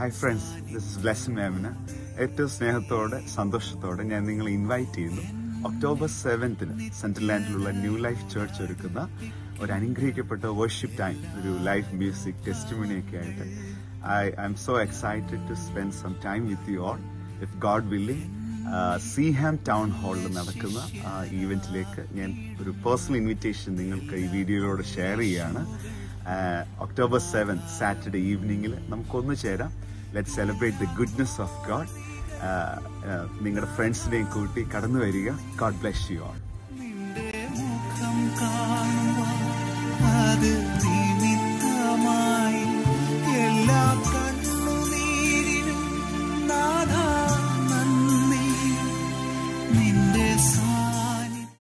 hi friends this is Blesson മാമിന് ഏറ്റവും സ്നേഹത്തോടെ സന്തോഷത്തോടെ ഞാൻ നിങ്ങളെ ഇൻവൈറ്റ് ചെയ്യുന്നു ഒക്ടോബർ സെവൻത്തിന് സെൻട്രൽ ലാൻഡിലുള്ള ന്യൂ ലൈഫ് ചേർച്ച് ഒരുക്കുന്ന ഒരു അനുഗ്രഹിക്കപ്പെട്ട വർഷിപ്പ് ടൈം ഒരു ലൈഫ് മ്യൂസിക് ടെസ്റ്റിമണി ഒക്കെ ആയിട്ട് I I am so excited to spend some time with you all if God willing Seaham town ഹാളിൽ നടക്കുന്ന ഈവെന്റിലേക്ക് ഞാൻ ഒരു പേഴ്സണൽ ഇൻവിറ്റേഷൻ നിങ്ങൾക്ക് ഈ വീഡിയോയിലൂടെ ഷെയർ ചെയ്യുകയാണ് ഒക്ടോബർ സെവൻ സാറ്റർഡേ ഈവനിങ്ങിൽ നമുക്കൊന്നു ചേരാം let celebrate the goodness of God നിങ്ങളുടെ ഫ്രണ്ട്സിനെയും കൂട്ടി കടന്നു വരിക ഗാഡ് ബ്ലെസ് യു ആൾ മുഖം കാണുവാൻ അത് നീ